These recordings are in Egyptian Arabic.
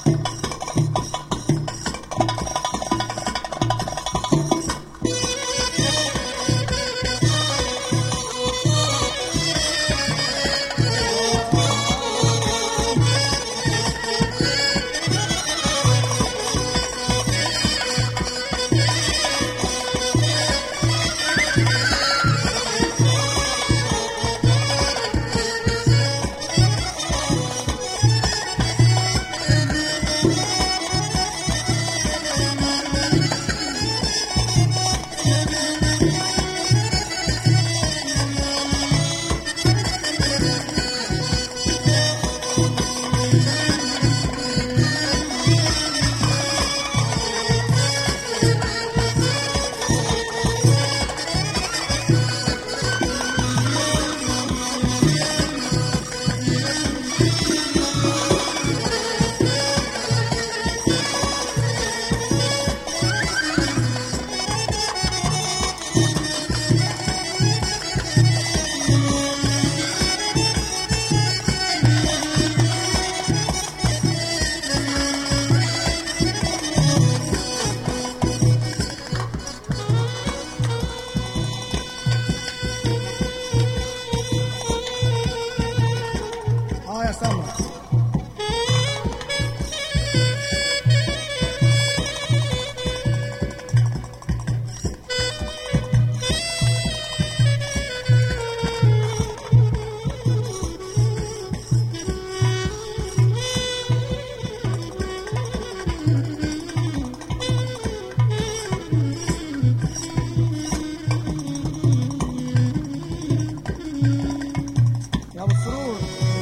اه يا سمرة يا ابو السرور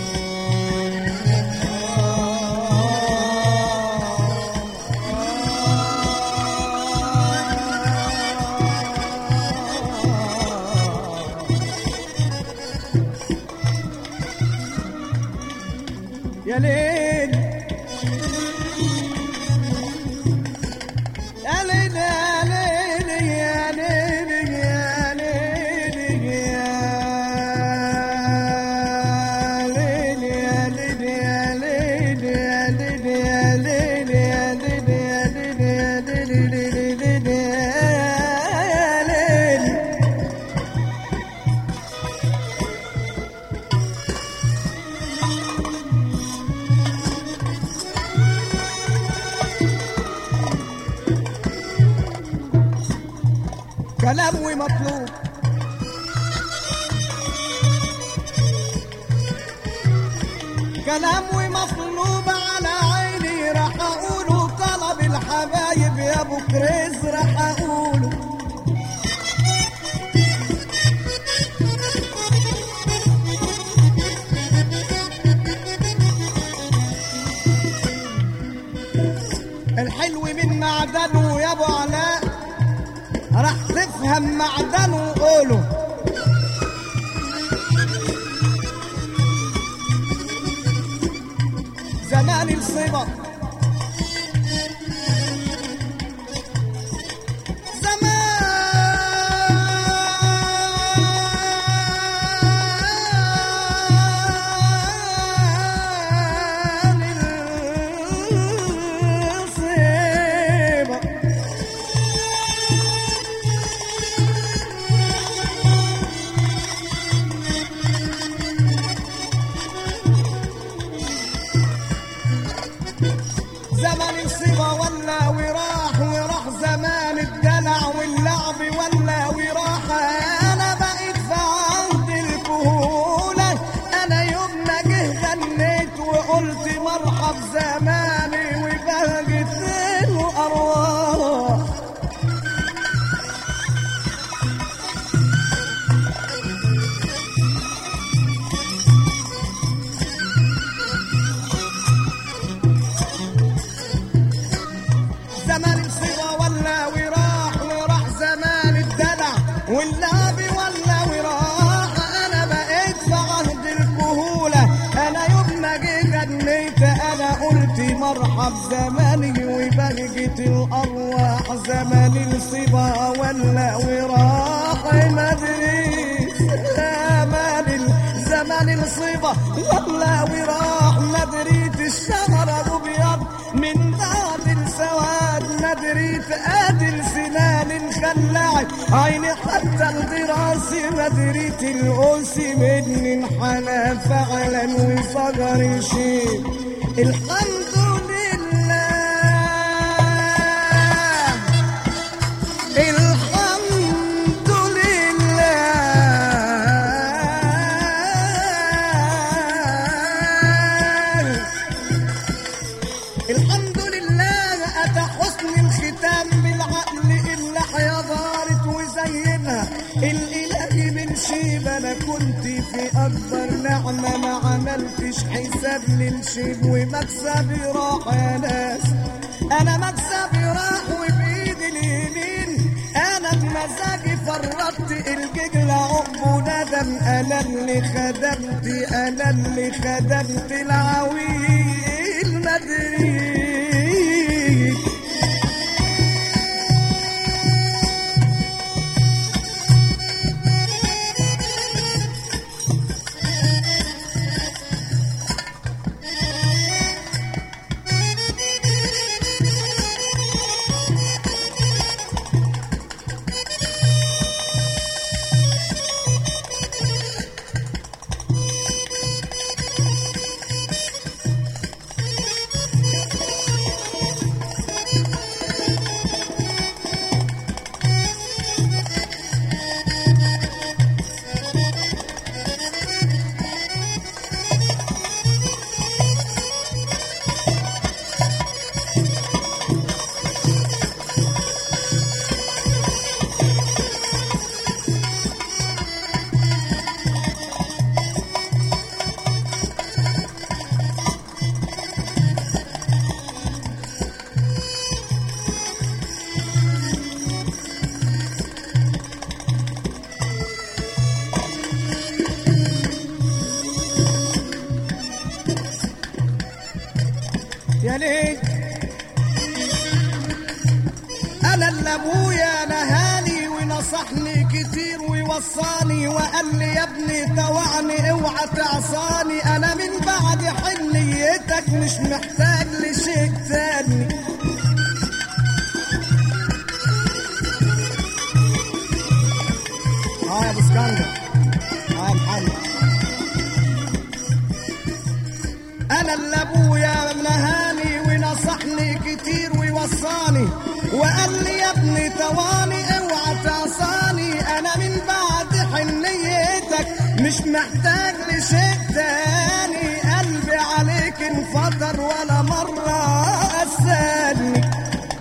يا ليل يا ليل يا ليل يا ليل يا ليل يا ليل يا ليل يا ليل يا ليل يا ليل يا ليل يا ليل يا ليل يا ليل يا ليل كلام ومطلوب كلام ومطلوب على عيني راح اقوله طلب الحبايب يا ابو كريز راح اقوله الحلو من معدنه يا ابو علاء راح تفهم معدنه وقوله زمان الصبا زمان الصبا زمن الصبا ولا وراح وراح زمان الدلع واللعب ولا وراح انا بقيت في عهد الكهولة انا يوم ما جه غنيت وقلت مرحب زماني وبهجت الارواح زمان الصبا ولا وراح وراح زمان الدلع واللعب ولا وراح انا بقيت في عهد الكهولة انا يوم ما جيت غنيت انا قلت مرحب زماني وبهجة الارواح زمان الصبا ولا وراح ما ادري زمان ال- زمان الصبا ولا وراح ما دريت الشهر ابو بيض قادر سنان خلعت عيني حتى الدراسة ما دريت الأنس مني انحنى فعلا وفجر شيء الحمد لله الحمد لله الحمد لله أتى حسن الختام بالعقل إلا حيا دارت وزينها الإله من شيب أنا كنت في أكبر نعمة ما عملتش حساب للشيب ومكسبي راح يا ناس أنا مكسبي راح وبإيدي اليمين أنا بمزاجي فرطت الججل عقب وندم أنا اللي خدمت أنا اللي خدمت العويل مدري يا ليل انا اللي ابويا نهاني ونصحني كتير ويوصاني وقال لي يا ابني توعني اوعى تعصاني انا من بعد حنيتك مش محتاج لشيء تاني اه يا ابو اسكندر اه يا محمد انا اللي ابويا نهاني ونصحني كتير ويوصاني وقال لي يا ابني تواني اوعى تعصاني انا من بعد حنيتك مش محتاج لشيء تاني قلبي عليك انفطر ولا مرة قساني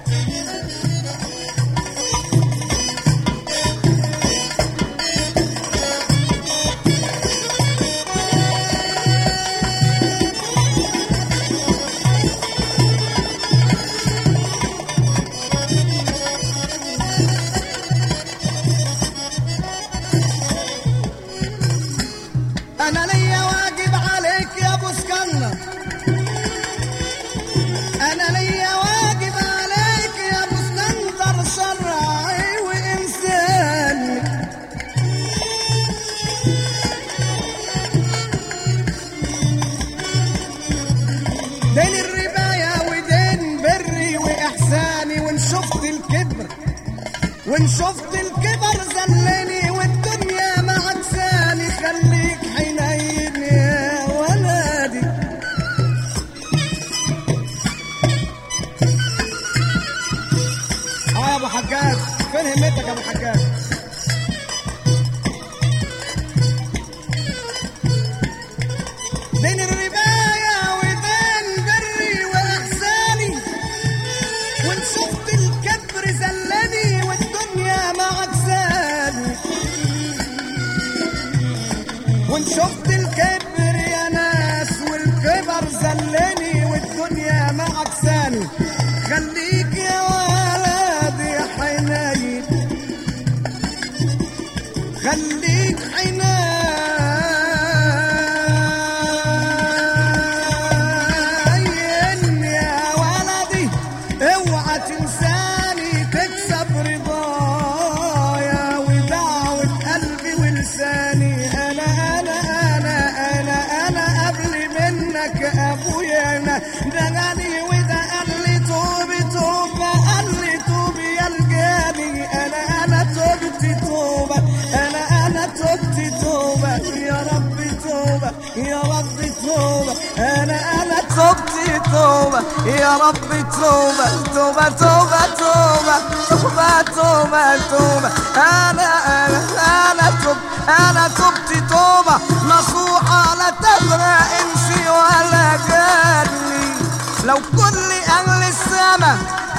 انا ليا واجب عليك يا ابو اسكندر انا ليا واجب عليك يا ابو اسكندر شرعي وانساني دين الرباية ودين بري واحساني وان شفت الكبر وان شفت الكبر زلني والدنيا معكساني خليك حنين يا ولدي اه يا ابو حجاج فين همتك يا ابو حجاج دين الرباية ودين بري واحساني وان شفت الكبر زلني والدنيا معكساني وان شفت الكبر يا ناس والكبر زلني والدنيا معكساني خليك يا ولدي حنين توبة يا رب توبة توبة توبة توبة توبة توبة توبة أنا أنا أنا توب أنا تبت توبة نصوحة لا تبرأ انسي ولا جاني لو كل أهل السما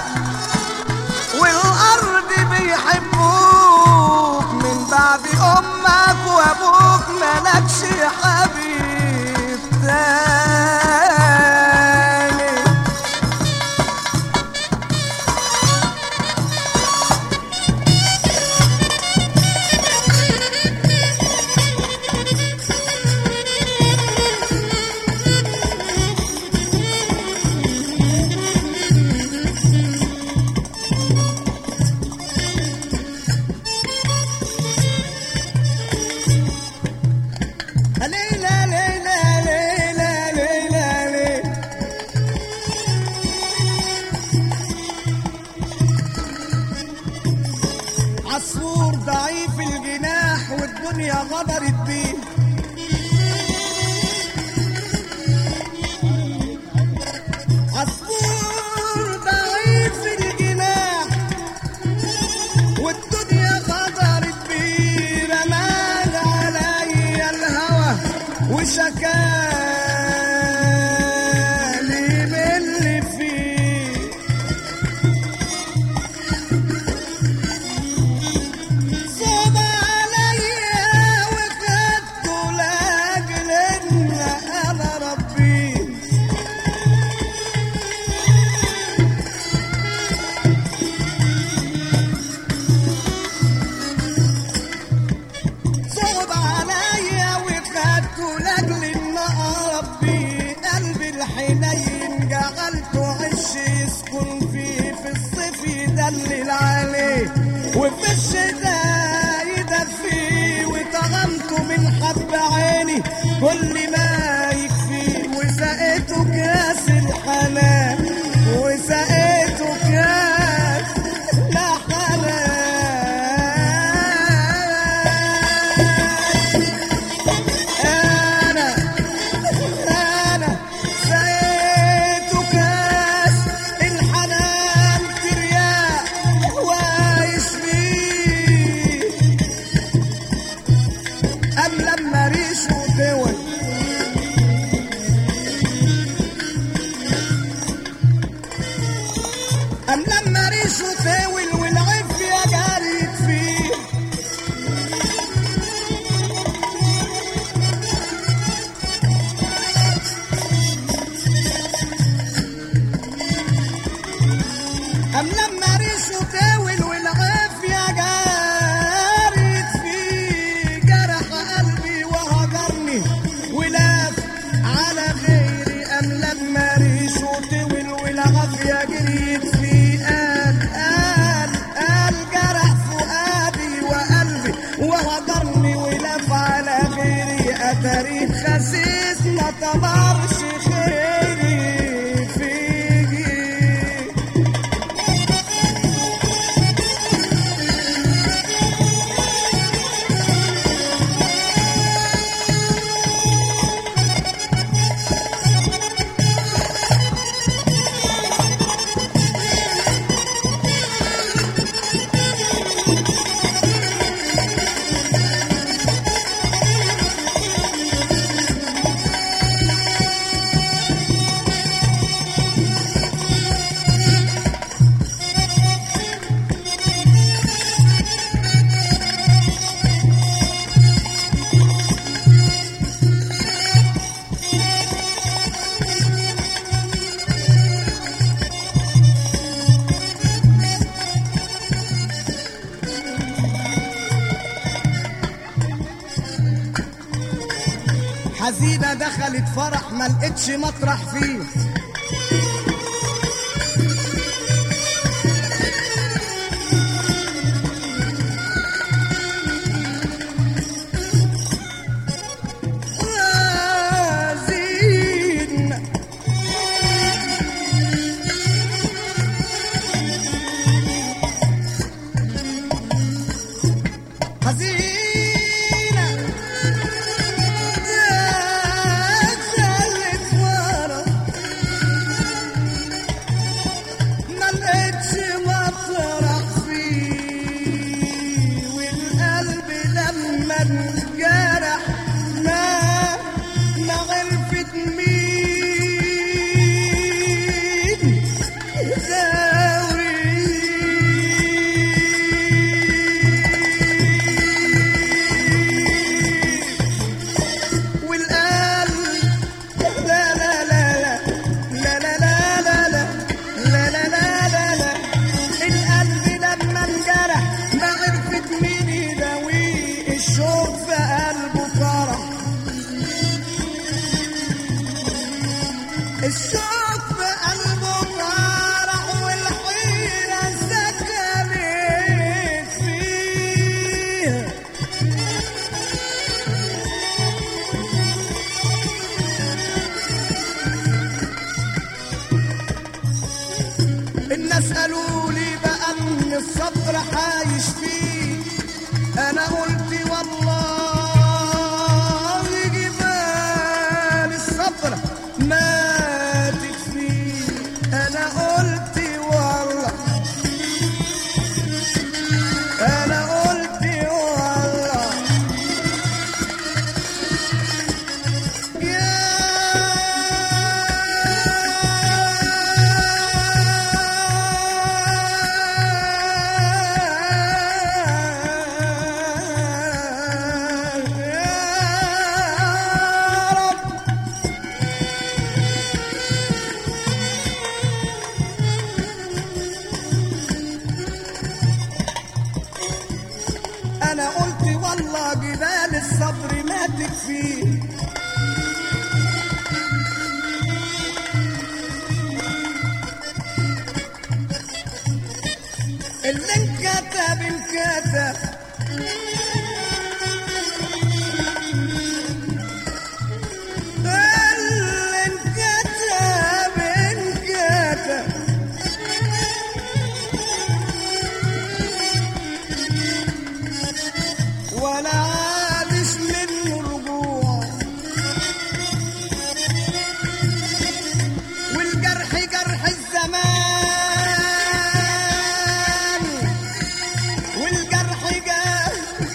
والأرض بيحبوك من بعد أمك وأبوك ملكش حبيب تاني ليلى ليلى ليلى ليلى ليلى عصفور ضعيف الجناح والدنيا غدرت بيه عصفور ضعيف الجناح والدنيا غدرت بيه رمال علي الهوى وشكالي من اللي فيه صعب عليا وخدته لاجل ان انا ربيه صعب عليا وخدته لاجل ان اربي قلبي الحنين جعلته عش يسكن فيه في الصيف يدلل عليه وفي الشتاء يدفيه وطغمته من حب عيني كل ما يكفيه وسقيته كاس الحنان وسقيته كاس لا حنان أنا أنا سقيت كاس الحنان ترياق ويشفيه أم لما ريشه دول أم لما ريشه تاول والعافية جريت فيه أم لما ريشه تاول والعافية جارت فيه جرح قلبي وهجرني ولف على غيري أم لما ريشه تاول والعافية جريت فيه قال قال قال جرح فؤادي وقلبي وهجرني ولف على غيري أتاريخ خسيس ما تمرش خيري فيجي حزينة دخلت فرح ما لقتش مطرح فيه حزين حزينة دخلت فرح والناس قالوا لي بقى ان الصبر عايش فيه انا قلت والله جبال الصبر ماتت فيه انا قلت والله انا قلت والله يا رب انا قلت والله جبال الصبر ماتت فيه اللي انكتب انكتب اللي انكتب انكتب ولا عادش منه رجوع والجرح جرح الزمان والجرح جرح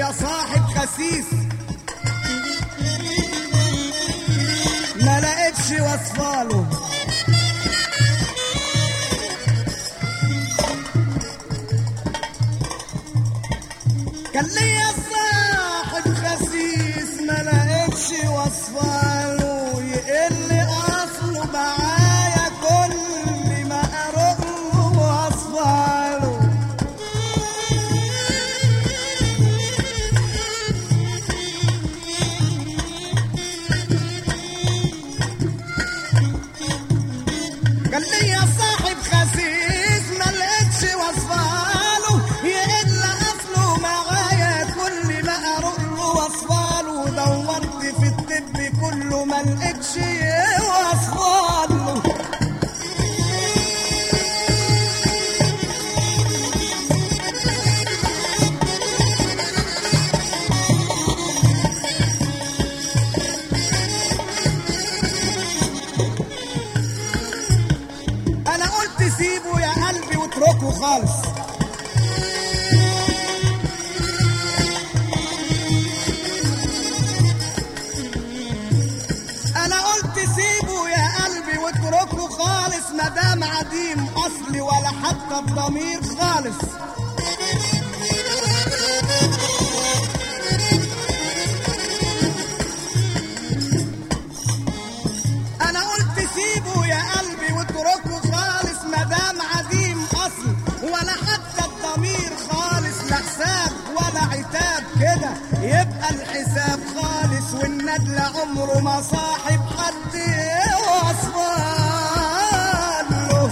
يا صاحب خسيس ما لقيتش وصفاله كان ليا صاحب خسيس ما لقيتش وصفاله يقل اصله معايا كل ما اروح له وصفاله كان ليا صاحب خسيس ما لقيتش وصفاله يقل اصله معايا كل ما اروح له وصفاله دورت في الطب كله ما لقيتش وصفاله انا قلت سيبه يا قلبي واتركه خالص انا قلت سيبه يا قلبي واتركه خالص مدام عديم اصلي ولا حتى الضمير خالص انا قلت سيبه يا قلبي واتركه خالص مدام عديم اصل ولا حتى الضمير خالص لا حساب ولا عتاب كده يبقى الحساب خالص والندل عمره ما صاحب حد وصفان له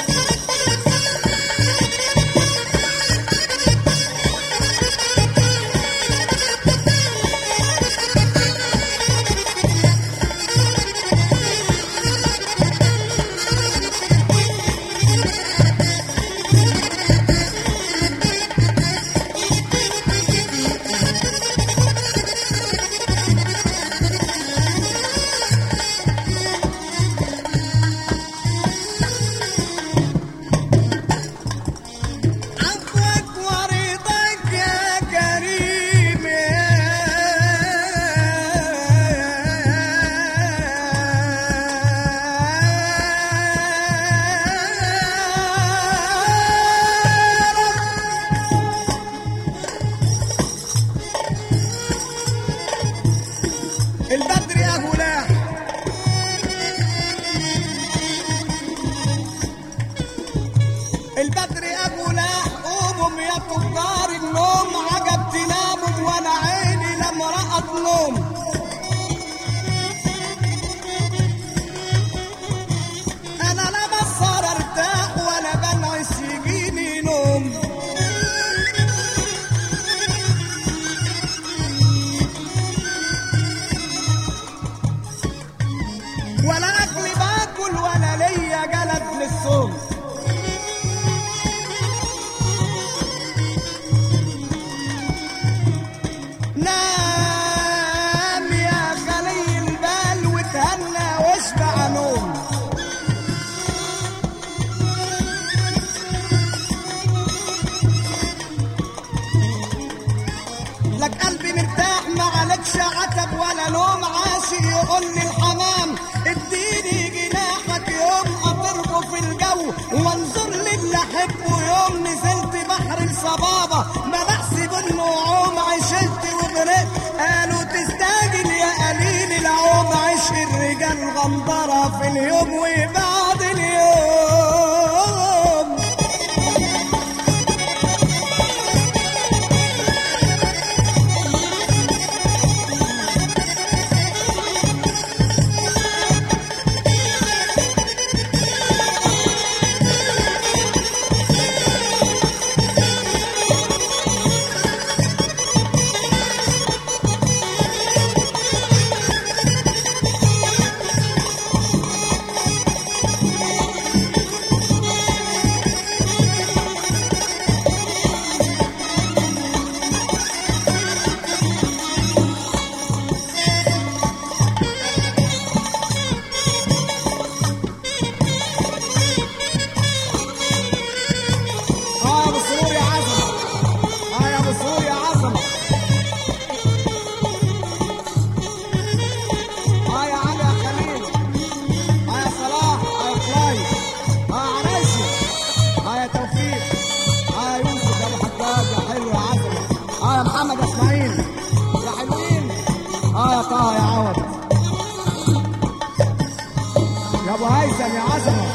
عفوك ورضاك يا كريم البدر يا غلاح البدر ابو لاح قوموا يا كبار النوم عجب تناموا وانا عيني لما رأت نوم انا لا بصر ارتاح ولا بنعس يجيني نوم ولا اكل باكل ولا ليا جلد للصوم نام يا خلي البال وتهنى واشبع نوم لك قلبي مرتاح ما عليكش عتب ولا نوم عاشق يقول لي الحمام اديني جناحك يوم اطرقه في الجو وانظر للي احبه يوم نزلت بحر الصبابه ما بحسب انه عوم عشلت وغرقت قالوا تستاجل يا قليل العوم عشق الرجال غندره في اليوم وبعد اليوم اه يا طه يا عوض يا ابو هيثم يا عظمه